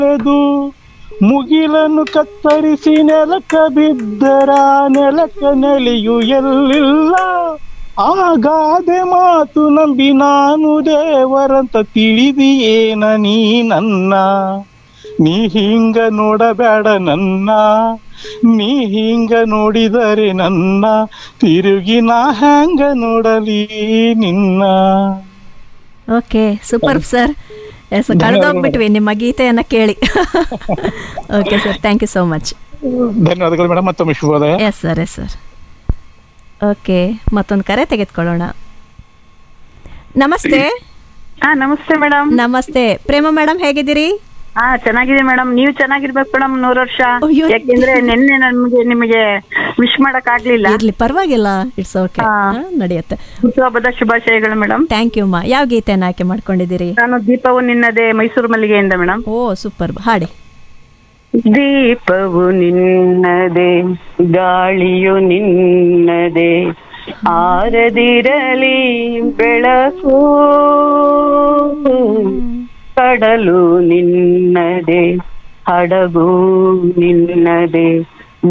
ಬೆಳೆದು ಮುಗಿಲನ್ನು ಕತ್ತರಿಸಿ ನೆಲಕ ಬಿದ್ದರ ನೆಲಕ ನೆಲೆಯು ಎಲ್ಲಿಲ್ಲ ಆಗಾದೆ ಮಾತು ನಂಬಿ ನಾನು ದೇವರಂತ ತಿಳಿದಿಯೇನ ನೀ ನನ್ನ ನೀ ಹಿಂಗ ನೋಡಬೇಡ ನನ್ನ ನೀ ಹಿಂಗ ನೋಡಿದರೆ ನನ್ನ ತಿರುಗಿ ನಾ ಹ್ಯಾಂಗ ನೋಡಲಿ ನಿನ್ನ ಓಕೆ ಸೂಪರ್ ಸರ್ ಎಸ್ ಕಳೆದೋಗ್ಬಿಟ್ವಿ ನಿಮ್ಮ ಗೀತೆಯನ್ನು ಕೇಳಿ okay sir thank you so much ಧನ್ಯವಾದಗಳು ಮೇಡಮ್ ಮತ್ತೊಮ್ಮೆ ಶುಭೋದಯ yes sir yes sir okay ಮತ್ತೊಂದು ಕರೆ ತೆಗೆದುಕೊಳ್ಳೋಣ ನಮಸ್ತೆ ಹಾ ನಮಸ್ತೆ ಮೇಡಮ್ ನಮಸ್ತೆ ಪ್ರೇಮ ಮೇಡಮ್ ಹೇಗಿದ್ದೀರಿ ಹಾ ಚೆನ್ನಾಗಿದೆ ಮೇಡಮ್ ನೀವು ಚೆನ್ನಾಗಿರ್ಬೇಕು ಮೇಡಮ್ ನೂರ್ ವರ್ಷ ಅಯ್ಯೋ. ಯಾಕೆಂದ್ರೆ ನಿನ್ನೆ ನಮ್ಗೆ ನಿಮಗೆ ವಿಶ್ ಮಾಡಕ್ ಆಗ್ಲಿಲ್ಲ ಇರ್ಲಿ ಪರವಾಗಿಲ್ಲ ಇಟ್ಸ್ ಓಕೆ ಹಾ. ನಡೆಯುತ್ತೆ ಹುಟ್ಟುಹಬ್ಬದ ಶುಭಾಶಯಗಳು ಮೇಡಮ್ ಥ್ಯಾಂಕ್ ಯು ಮಾ ಯಾವ ಗೀತೆಯನ್ನು ಆಯ್ಕೆ ಮಾಡ್ಕೊಂಡಿದ್ದೀರಿ ನಾನು ದೀಪವು ನಿನ್ನದೇ ಮೈಸೂರು ಮಲ್ಲಿಗೆಯಿಂದ ಮೇಡಮ್ ಓ ಸೂಪರ್ ಹಾಡಿ ದೀಪವು ನಿನ್ನದೇ ಗಾಳಿಯು ನಿನ್ನದೇ ಆರದಿರಲಿ ಬೆಳಕು ಕಡಲು ನಿನ್ನದೇ ಹಡಗು ನಿನ್ನದೇ